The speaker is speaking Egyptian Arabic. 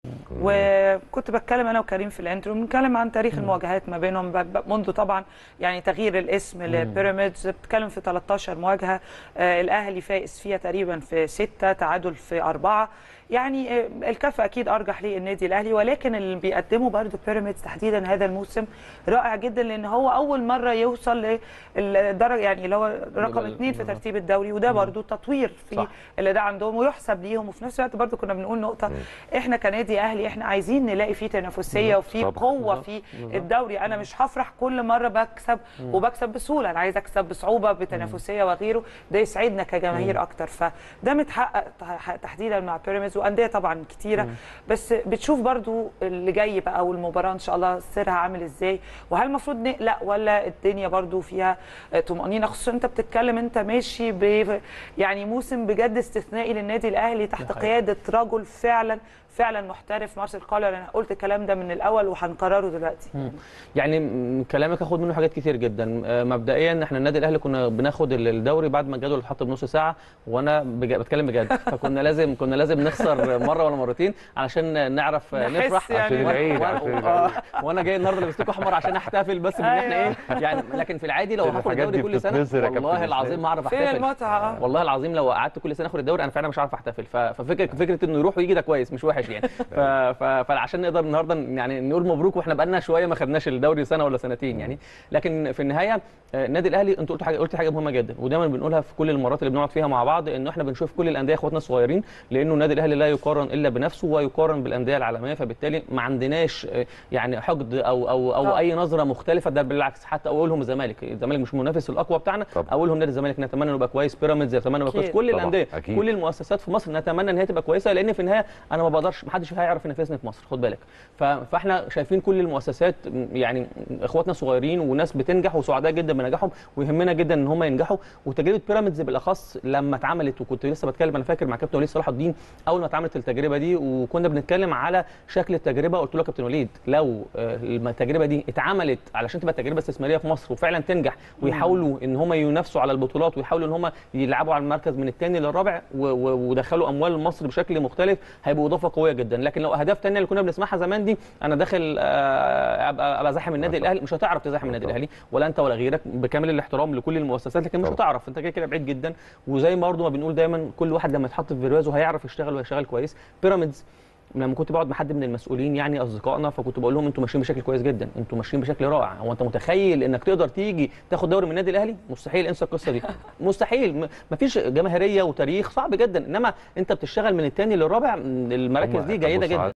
وكنت بتكلم انا وكريم في الانترو بنتكلم عن تاريخ المواجهات ما بينهم ب- ب- منذ طبعا يعني تغيير الاسم لبيراميدز بتتكلم في 13 مواجهه آه، الاهلي فائز فيها تقريبا في سته تعادل في اربعه يعني آه، الكفه اكيد ارجح للنادي الاهلي ولكن اللي بيقدمه برضو بيراميدز تحديدا هذا الموسم رائع جدا لان هو اول مره يوصل للدرجه يعني اللي هو رقم يبقى- اثنين في ترتيب الدوري وده برضو تطوير في صح. اللي ده عندهم ويحسب ليهم وفي نفس الوقت برضو كنا بنقول نقطه احنا كنادي اهلي احنا عايزين نلاقي فيه تنافسيه وفي طبعاً. قوه في الدوري انا مش هفرح كل مره بكسب وبكسب بسهوله انا عايز اكسب بصعوبه بتنافسيه وغيره ده يسعدنا كجماهير اكتر فده متحقق تح- تحديدا مع بيراميدز وانديه طبعا كتيره بس بتشوف برضو اللي جاي بقى والمباراه ان شاء الله سيرها عامل ازاي وهل المفروض نقلق ولا الدنيا برضو فيها طمانينه خصوصا انت بتتكلم انت ماشي ب يعني موسم بجد استثنائي للنادي الاهلي تحت حقيقة. قياده رجل فعلا فعلا محترف مارسيل كولر انا قلت الكلام ده من الاول وهنكرره دلوقتي يعني من كلامك اخد منه حاجات كتير جدا آه، مبدئيا احنا النادي الاهلي كنا بناخد الدوري بعد ما الجدول اتحط بنص ساعه وانا بج... بتكلم بجد فكنا لازم كنا لازم نخسر مره ولا مرتين علشان نعرف آه، نحس نفرح يعني. عشان العيد وأنا- عشان العيد آه، وانا جاي النهارده لابس لكم احمر عشان احتفل بس بان احنا أيوة. ايه يعني لكن في العادي لو هاخد الحاجات الدوري دي كل سنه بتتنزل يا كابتن والله إسلام. العظيم ما اعرف فين احتفل المتعه والله العظيم لو قعدت كل سنه اخد الدوري انا فعلا مش عارف احتفل ف- ففكره فكره انه يروح ويجي ده كويس مش وحش يعني ف... ف... فعشان نقدر النهارده يعني نقول مبروك واحنا بقالنا شويه ما خدناش الدوري سنه ولا سنتين يعني لكن في النهايه آه، النادي الاهلي انت قلت حاجه قلت حاجه مهمه جدا ودايما بنقولها في كل المرات اللي بنقعد فيها مع بعض انه احنا بنشوف كل الانديه اخواتنا الصغيرين لانه النادي الاهلي لا يقارن الا بنفسه ويقارن بالانديه العالميه فبالتالي ما عندناش آه، يعني حقد او او او طبعا. اي نظره مختلفه ده بالعكس حتى اولهم الزمالك الزمالك مش المنافس الاقوى بتاعنا طبعا. اولهم نادي الزمالك نتمنى انه يبقى كويس بيراميدز نتمنى انه يبقى كويس أكيد. كل طبعا. الانديه أكيد. كل المؤسسات في مصر نتمنى ان هي تبقى كويسه لان في النهايه انا ما بقدرش ما حدش هيعرف ينافسني في مصر خد بالك ف- فاحنا شايفين كل المؤسسات م- يعني اخواتنا صغيرين وناس بتنجح وسعداء جدا بنجاحهم ويهمنا جدا ان هم ينجحوا وتجربه بيراميدز بالاخص لما اتعملت وكنت لسه بتكلم انا فاكر مع كابتن وليد صلاح الدين اول ما اتعملت التجربه دي وكنا بنتكلم على شكل التجربه قلت له يا كابتن وليد لو آه، التجربه دي اتعملت علشان تبقى تجربه استثماريه في مصر وفعلا تنجح ويحاولوا ان هم ينافسوا على البطولات ويحاولوا ان هم يلعبوا على المركز من الثاني للرابع و- و- ودخلوا اموال مصر بشكل مختلف هيبقوا اضافه قويه جدا لكن لو اهداف ثانيه اللي كنا بنسمعها زمان دي انا داخل آه، ابقى ابقى زاحم النادي الاهلي مش هتعرف تزاحم النادي الاهلي ولا انت ولا غيرك بكامل الاحترام لكل المؤسسات لكن مش طبعا. هتعرف انت كده كده بعيد جدا وزي ما برضه ما بنقول دايما كل واحد لما يتحط في برواز هيعرف يشتغل ويشتغل كويس بيراميدز لما كنت بقعد مع حد من المسؤولين يعني اصدقائنا فكنت بقول لهم انتوا ماشيين بشكل كويس جدا انتوا ماشيين بشكل رائع هو انت متخيل انك تقدر تيجي تاخد دوري من النادي الاهلي مستحيل انسى القصه دي مستحيل م- مفيش جماهيريه وتاريخ صعب جدا انما انت بتشتغل من الثاني للرابع م، المراكز هم دي جيده أبو جدا سعد